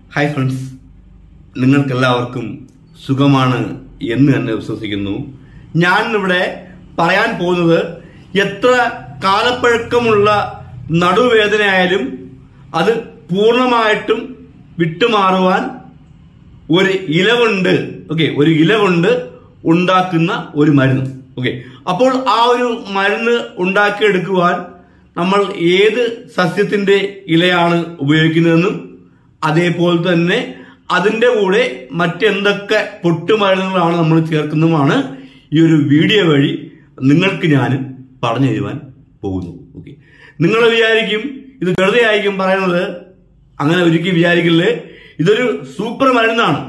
hi friends നിങ്ങൾക്കെല്ലാവർക്കും സുഖമാണ് എന്ന് തന്നെ വിശ്വസിക്കുന്നു ഞാൻ ഇവിടെ പറയാൻ പോകുന്നത് എത്ര കാലപ്പഴക്കമുള്ള നടുവേദനയായാലും അത് പൂർണ്ണമായിട്ടും വിട്ടുമാറുവാൻ ഒരു ഇല കൊണ്ട് ഓക്കെ ഒരു ഇല കൊണ്ട് ഉണ്ടാക്കുന്ന ഒരു മരുന്ന് ഓക്കെ അപ്പോൾ ആ ഒരു മരുന്ന് ഉണ്ടാക്കിയെടുക്കുവാൻ നമ്മൾ ഏത് സസ്യത്തിന്റെ ഇലയാണ് ഉപയോഗിക്കുന്നതെന്നും അതേപോലെ തന്നെ അതിന്റെ കൂടെ മറ്റെന്തൊക്കെ പൊട്ടുമരുന്നുകളാണ് നമ്മൾ ചേർക്കുന്നതുമാണ് ഈ ഒരു വീഡിയോ വഴി നിങ്ങൾക്ക് ഞാൻ പറഞ്ഞു തരുവാൻ പോകുന്നു ഓക്കെ നിങ്ങൾ വിചാരിക്കും ഇത് വെറുതെ ആയിരിക്കും പറയുന്നത് അങ്ങനെ ഒരിക്കലും വിചാരിക്കല്ലേ ഇതൊരു സൂപ്പർ മരുന്നാണ്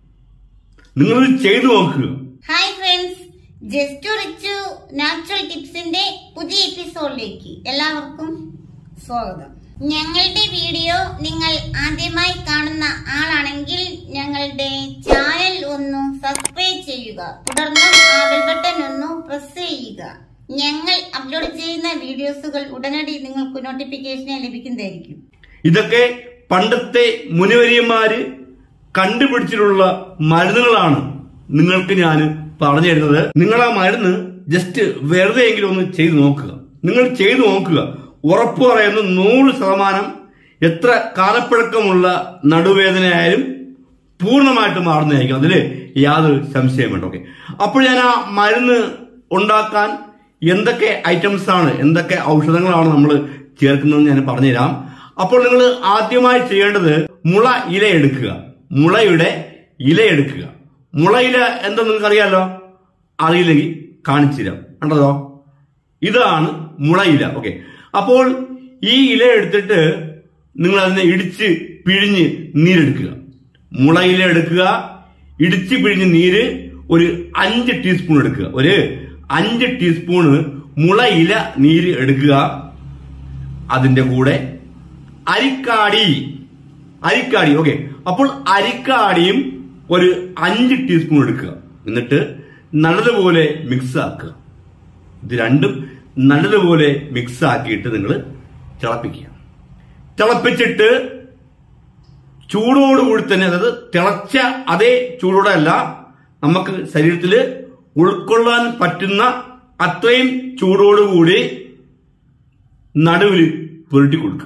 നിങ്ങളിത് ചെയ്തു നോക്കുക hi friends just Richu natural ടിപ്സിന്റെ പുതിയ എപ്പിസോഡിലേക്ക് എല്ലാവർക്കും സ്വാഗതം ഞങ്ങളുടെ വീഡിയോ നിങ്ങൾ ആദ്യമായി കാണുന്ന ആളാണെങ്കിൽ ഞങ്ങളുടെ ചാനൽ ഒന്ന് സബ്സ്ക്രൈബ് ചെയ്യുക തുടർന്ന് ആ ബെൽ ബട്ടൺ ഒന്ന് പ്രസ് ചെയ്യുക ഞങ്ങൾ അപ്ലോഡ് ചെയ്യുന്ന വീഡിയോസുകൾ ഉടനടി നിങ്ങൾക്ക് നോട്ടിഫിക്കേഷനെ ലഭിക്കുന്നതായിരിക്കും ഇതൊക്കെ പണ്ടത്തെ മുനിവരിയന്മാര് കണ്ടുപിടിച്ചിട്ടുള്ള മരുന്നുകളാണ് നിങ്ങൾക്ക് ഞാൻ പറഞ്ഞു തരുന്നത് നിങ്ങൾ ആ മരുന്ന് ജസ്റ്റ് വെറുതെ എങ്കിലും ഒന്ന് ചെയ്തു നോക്കുക നിങ്ങൾ ചെയ്തു നോക്കുക ഉറപ്പ് പറയുന്നു നൂറ് ശതമാനം എത്ര കാലപ്പഴക്കമുള്ള നടുവേദനയായാലും പൂർണ്ണമായിട്ട് മാറുന്നതായിരിക്കും അതിൽ യാതൊരു സംശയം വേണ്ട ഓക്കെ അപ്പോൾ ഞാൻ ആ മരുന്ന് ഉണ്ടാക്കാൻ എന്തൊക്കെ ഐറ്റംസ് ആണ് എന്തൊക്കെ ഔഷധങ്ങളാണ് നമ്മൾ ചേർക്കുന്നതെന്ന് ഞാൻ പറഞ്ഞുതരാം അപ്പോൾ നിങ്ങൾ ആദ്യമായി ചെയ്യേണ്ടത് മുള ഇല എടുക്കുക മുളയുടെ ഇല എടുക്കുക മുള ഇല എന്താ നിങ്ങൾക്ക് അറിയാലോ അറിയില്ലെങ്കിൽ കാണിച്ചു തരാം കണ്ടതോ ഇതാണ് മുള ഇല ഓക്കെ അപ്പോൾ ഈ ഇല എടുത്തിട്ട് നിങ്ങൾ അതിനെ ഇടിച്ച് പിഴിഞ്ഞ് നീരെടുക്കുക മുള ഇല എടുക്കുക ഇടിച്ച് പിഴിഞ്ഞ് നീര് ഒരു അഞ്ച് ടീസ്പൂൺ എടുക്കുക ഒരു അഞ്ച് ടീസ്പൂണ് മുള ഇല നീര് എടുക്കുക അതിന്റെ കൂടെ അരിക്കാടി അരിക്കാടി ഓക്കെ അപ്പോൾ അരിക്കാടിയും ഒരു അഞ്ച് ടീസ്പൂൺ എടുക്കുക എന്നിട്ട് നല്ലതുപോലെ മിക്സ് ആക്കുക ഇത് രണ്ടും നല്ലതുപോലെ മിക്സ് ആക്കിയിട്ട് നിങ്ങൾ തിളപ്പിക്കുക തിളപ്പിച്ചിട്ട് ചൂടോടുകൂടി തന്നെ അതായത് തിളച്ച അതേ ചൂടോടെ അല്ല നമുക്ക് ശരീരത്തിൽ ഉൾക്കൊള്ളാൻ പറ്റുന്ന അത്രയും ചൂടോടുകൂടി നടുവിൽ പുരട്ടി കൊടുക്കുക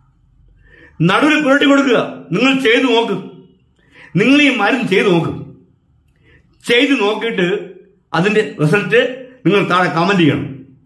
നടുവിൽ പുരട്ടി കൊടുക്കുക നിങ്ങൾ ചെയ്തു നോക്ക് നിങ്ങൾ ഈ മരുന്ന് ചെയ്തു നോക്ക് ചെയ്തു നോക്കിയിട്ട് അതിന്റെ റിസൾട്ട് നിങ്ങൾ താഴെ കമന്റ് ചെയ്യണം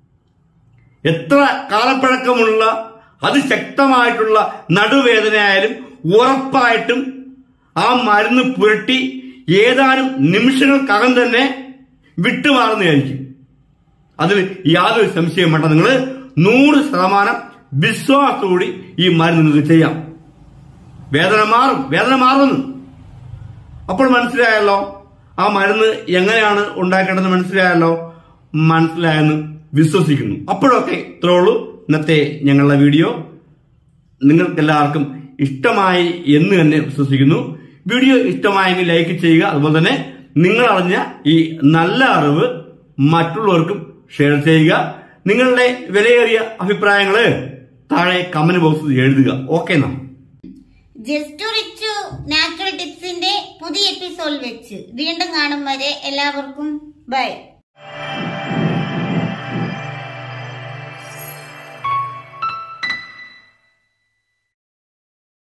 എത്ര കാലപ്പഴക്കമുള്ള അതിശക്തമായിട്ടുള്ള നടുവേദനയായാലും ഉറപ്പായിട്ടും ആ മരുന്ന് പുരട്ടി ഏതാനും നിമിഷങ്ങൾക്കകം തന്നെ വിട്ടുമാറുന്നതായിരിക്കും അതിൽ യാതൊരു സംശയം വേണ്ട നിങ്ങൾ നൂറ് ശതമാനം വിശ്വാസത്തോടെ ഈ മരുന്ന് നിങ്ങൾക്ക് ചെയ്യാം വേദന മാറും വേദന മാറുന്നു അപ്പോൾ മനസ്സിലായല്ലോ ആ മരുന്ന് എങ്ങനെയാണ് ഉണ്ടാക്കേണ്ടതെന്ന് മനസ്സിലായല്ലോ മനസ്സിലായെന്ന് വിശ്വസിക്കുന്നു അപ്പോഴൊക്കെ ഇത്രേ ഉള്ളൂ ഇന്നത്തെ ഞങ്ങളുടെ വീഡിയോ നിങ്ങൾക്കെല്ലാവർക്കും ഇഷ്ടമായി എന്ന് തന്നെ വിശ്വസിക്കുന്നു വീഡിയോ ഇഷ്ടമായെങ്കിൽ ലൈക്ക് ചെയ്യുക അതുപോലെ തന്നെ നിങ്ങൾ അറിഞ്ഞ ഈ നല്ല അറിവ് മറ്റുള്ളവർക്കും ഷെയർ ചെയ്യുക നിങ്ങളുടെ വിലയേറിയ അഭിപ്രായങ്ങള് താഴെ കമന്റ് ബോക്സിൽ എഴുതുക ഓക്കെ എന്നാ ജസ്റ്റ് റിച്ചു നാച്ചുറൽ ടിപ്സിന്റെ പുതിയ എപ്പിസോഡിൽ വെച്ച് വീണ്ടും കാണും വരെ എല്ലാവർക്കും ബൈ